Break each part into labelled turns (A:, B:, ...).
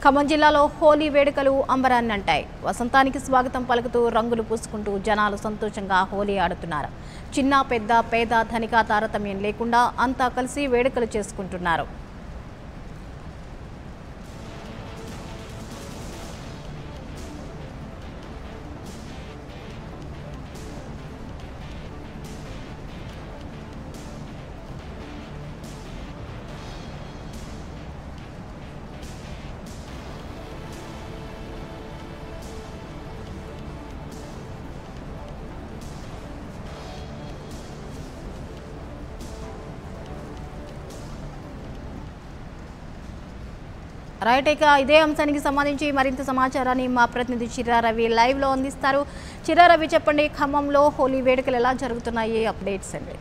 A: ఖమ్మం జిల్లాలో హోలీ వేడుకలు అంబరాన్ని అంటాయి వసంతానికి స్వాగతం పలుకుతూ రంగులు పూసుకుంటూ జనాలు సంతోషంగా హోలీ ఆడుతున్నారు చిన్న పెద్ద పేద ధనిక తారతమ్యం లేకుండా అంతా కలిసి వేడుకలు చేసుకుంటున్నారు రైట్ ఇక ఇదే అంశానికి సంబంధించి మరింత సమాచారాన్ని మా ప్రతినిధి చిరా రవి లైవ్లో అందిస్తారు చిరా రవి చెప్పండి ఖమ్మంలో హోలీ వేడుకలు ఎలా జరుగుతున్నాయి అప్డేట్స్ అండి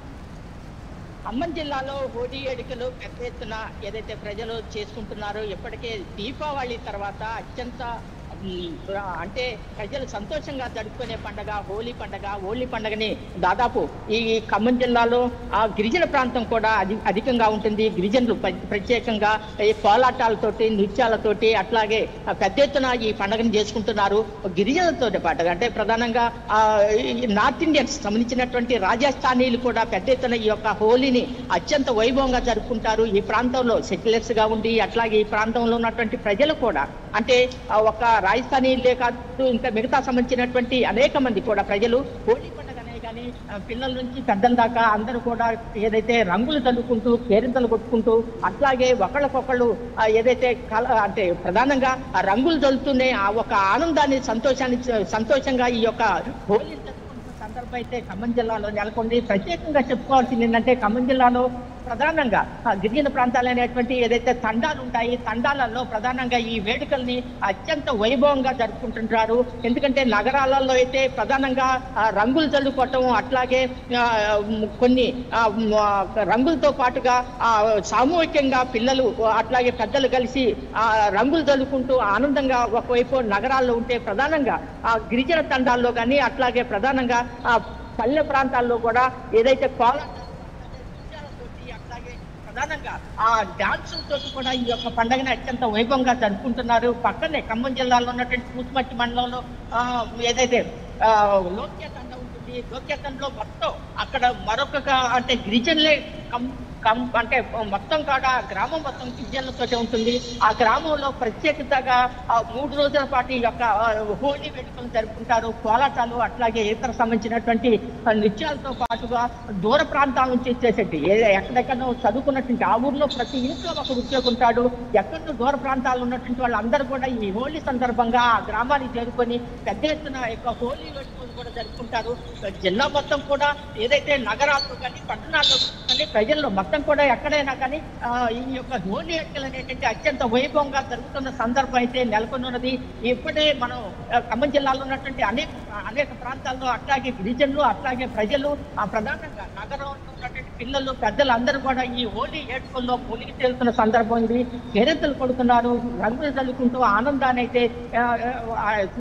B: ఖమ్మం జిల్లాలో హోలీ వేడుకలు పెద్ద ఎత్తున ఏదైతే ప్రజలు చేసుకుంటున్నారో ఇప్పటికే దీపావళి తర్వాత అత్యంత ఉమ్, అంటే ప్రజలు సంతోషంగా జరుపుకునే పండగ హోలీ పండగ హోలీ పండగని దాదాపు ఈ ఖమ్మం జిల్లాలో ఆ గిరిజన ప్రాంతం కూడా అధి అధికంగా ఉంటుంది గిరిజనులు ప్ర- ప్రత్యేకంగా ఈ కోలాటాలతోటి నృత్యాలతోటి అట్లాగే ఆ, పెద్ద ఎత్తున ఈ పండుగను చేసుకుంటున్నారు గిరిజనులతో పాటుగా అంటే ప్రధానంగా ఆ, ఈ నార్త్ ఇండియన్స్ సంబంధించినటువంటి రాజస్థానీలు కూడా పెద్ద ఎత్తున ఈ యొక్క హోలీని అత్యంత వైభవంగా జరుపుకుంటారు ఈ ప్రాంతంలో సెటిలర్స్ గా ఉండి అట్లాగే ఈ ప్రాంతంలో ఉన్నటువంటి ప్రజలు కూడా అంటే ఆ, ఒక రాజస్థానీలే కాదు ఇంకా మిగతా సంబంధించినటువంటి అనేక మంది కూడా ప్రజలు హోలీ పండుగనే కానీ ఆ, పిల్లల నుంచి పెద్దల దాకా అందరూ కూడా ఏదైతే రంగులు చల్లుకుంటూ కేరింతలు కొట్టుకుంటూ అట్లాగే ఒకళ్ళకొకళ్ళు ఆ, ఏదైతే కల అంటే ప్రధానంగా ఆ రంగులు చల్లుతూనే ఆ ఒక ఆనందాన్ని సంతోషాన్ని సంతోషంగా ఈ యొక్క హోలీ జరుపుకుంటున్న సందర్భం అయితే ఖమ్మం జిల్లాలో నెలకొంది ప్రత్యేకంగా చెప్పుకోవాల్సింది ఏంటంటే ఖమ్మం జిల్లాలో ప్రధానంగా ఆ గిరిజన ప్రాంతాలు అనేటువంటి ఏదైతే తండాలు ఉంటాయి తండాలలో ప్రధానంగా ఈ వేడుకల్ని అత్యంత వైభవంగా జరుపుకుంటుంటారు ఎందుకంటే నగరాలలో అయితే ప్రధానంగా ఆ, రంగులు చల్లుకోవటం అట్లాగే ఆ, మ్, కొన్ని ఆ, మ్, ఆ, రంగులతో పాటుగా ఆ, సామూహికంగా పిల్లలు అట్లాగే పెద్దలు కలిసి ఆ రంగులు చల్లుకుంటూ ఆనందంగా ఒకవైపు నగరాల్లో ఉంటే ప్రధానంగా ఆ గిరిజన తండాల్లో కానీ అట్లాగే ప్రధానంగా ఆ పల్లె ప్రాంతాల్లో కూడా ఏదైతే కోలాటాలు నృత్యాలతోటి అట్లాగే ప్రధానంగా ఆ డాన్స్ తోటి కూడా ఈ యొక్క పండుగని అత్యంత వైభవంగా జరుపుకుంటున్నారు పక్కనే ఖమ్మం జిల్లాలో ఉన్నటువంటి కూతుమట్టి మండలంలో ఆ, ఏదైతే ఆ, లోక్య తండ ఉంటుంది లోక్య తండలో మొత్తం అక్కడ మరొక క- అంటే గిరిజనులే కం- కం- అంటే మొత్తం కాడ గ్రామం మొత్తం గిరిజనులతోటే ఉంటుంది ఆ గ్రామంలో ప్రత్యేకతగా ఆ మూడు రోజుల పాటు ఈ యొక్క ఆ, హోలీ వేడుకలు జరుపుకుంటారు కోలాటాలు అట్లాగే ఇతర సంబంధించినటువంటి ఆ, నృత్యాలతో పాటుగా దూర ప్రాంతాల నుంచి వచ్చేసేటి ఏ- ఎక్కడెక్కడో చదువుకున్నటువంటి ఆ ఊర్లో ప్రతి ఇంట్లో ఒక ఉద్యోగం ఉంటాడు ఎక్కడో దూర ప్రాంతాల్లో ఉన్నటువంటి వాళ్ళందరూ కూడా ఈ హోలీ సందర్భంగా ఆ గ్రామానికి చేరుకొని పెద్ద ఎత్తున ఈ యొక్క హోలీ వేడుకలు కూడా జరుపుకుంటారు జిల్లా మొత్తం కూడా ఏదైతే నగరాల్లో కానీ పట్టణాల్లో కానీ ప్రజల్లో మొత్తం కూడా ఎక్కడైనా కానీ ఆ, ఈ యొక్క హోలీ వేడుకలు అనేటువంటి అత్యంత వైభవంగా జరుగుతున్న సందర్భం అయితే నెలకొన్నది ఇప్పుడే మనం ఆ, ఖమ్మం జిల్లాలో ఉన్నటువంటి అనేక అనేక ప్రాంతాల్లో అట్లాగే గిరిజనులు అట్లాగే ప్రజలు ఆ ప్రధానంగా నగరంలో ఉన్నటువంటి పిల్లలు పెద్దలు అందరూ కూడా ఈ హోలీ ఏడుకల్లో మునిగి తేలుతున్న సందర్భం ఇది కేరెత్తలు కొడుతున్నారు రంగులు చల్లుకుంటూ ఆనందాన్ని అయితే ఆ, ఆ,